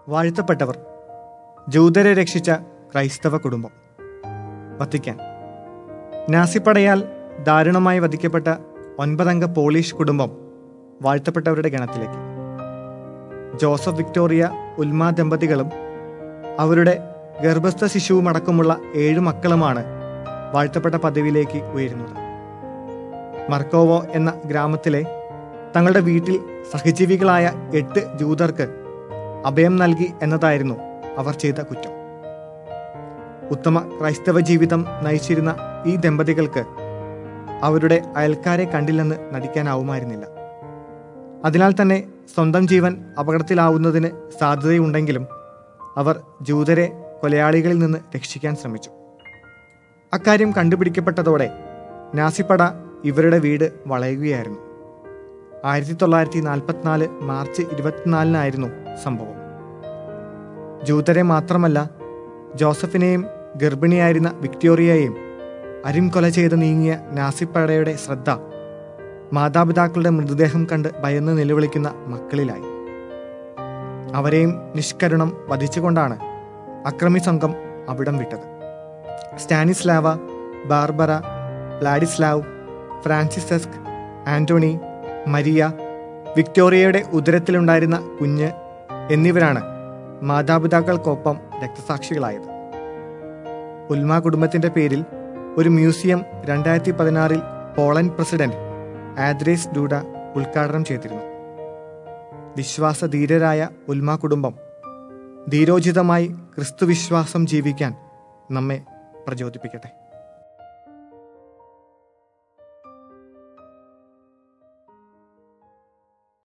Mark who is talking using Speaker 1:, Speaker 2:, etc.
Speaker 1: വാഴ്ത്തപ്പെട്ടവർ ജൂതരെ രക്ഷിച്ച ക്രൈസ്തവ കുടുംബം വത്തിക്കാൻ നാസിപ്പടയാൽ ദാരുണമായി വധിക്കപ്പെട്ട ഒൻപതംഗ പോളിഷ് കുടുംബം വാഴ്ത്തപ്പെട്ടവരുടെ ഗണത്തിലേക്ക് ജോസഫ് വിക്ടോറിയ ഉൽമ ദമ്പതികളും അവരുടെ ഗർഭസ്ഥ ശിശുവുമടക്കമുള്ള ഏഴു മക്കളുമാണ് വാഴ്ത്തപ്പെട്ട പദവിയിലേക്ക് ഉയരുന്നത് മർക്കോവോ എന്ന ഗ്രാമത്തിലെ തങ്ങളുടെ വീട്ടിൽ സഹജീവികളായ എട്ട് ജൂതർക്ക് അഭയം നൽകി എന്നതായിരുന്നു അവർ ചെയ്ത കുറ്റം ഉത്തമ ക്രൈസ്തവ ജീവിതം നയിച്ചിരുന്ന ഈ ദമ്പതികൾക്ക് അവരുടെ അയൽക്കാരെ കണ്ടില്ലെന്ന് നടിക്കാനാവുമായിരുന്നില്ല അതിനാൽ തന്നെ സ്വന്തം ജീവൻ അപകടത്തിലാവുന്നതിന് സാധ്യതയുണ്ടെങ്കിലും അവർ ജൂതരെ കൊലയാളികളിൽ നിന്ന് രക്ഷിക്കാൻ ശ്രമിച്ചു അക്കാര്യം കണ്ടുപിടിക്കപ്പെട്ടതോടെ നാസിപ്പട ഇവരുടെ വീട് വളയുകയായിരുന്നു ആയിരത്തി തൊള്ളായിരത്തി നാൽപ്പത്തിനാല് മാർച്ച് ഇരുപത്തിനാലിനായിരുന്നു സംഭവം ജൂതരെ മാത്രമല്ല ജോസഫിനെയും ഗർഭിണിയായിരുന്ന വിക്ടോറിയയെയും അരിം കൊല ചെയ്ത് നീങ്ങിയ നാസിപ്പടയുടെ ശ്രദ്ധ മാതാപിതാക്കളുടെ മൃതദേഹം കണ്ട് ഭയന്ന് നിലവിളിക്കുന്ന മക്കളിലായി അവരെയും നിഷ്കരുണം വധിച്ചുകൊണ്ടാണ് അക്രമി സംഘം അവിടം വിട്ടത് Stanislawa Barbara Ladislav Franciszek Antoni Maria വിക്ടോറിയയുടെ ഉദരത്തിലുണ്ടായിരുന്ന കുഞ്ഞ് എന്നിവരാണ് മാതാപിതാക്കൾക്കൊപ്പം രക്തസാക്ഷികളായത് ഉൽമ കുടുംബത്തിന്റെ പേരിൽ ഒരു മ്യൂസിയം രണ്ടായിരത്തി പതിനാറിൽ പോളണ്ട് പ്രസിഡന്റ് ആദ്രേസ് ഡൂഡ ഉദ്ഘാടനം ചെയ്തിരുന്നു വിശ്വാസധീരരായ ഉൽമ കുടുംബം ധീരോചിതമായി ക്രിസ്തുവിശ്വാസം ജീവിക്കാൻ നമ്മെ പ്രചോദിപ്പിക്കട്ടെ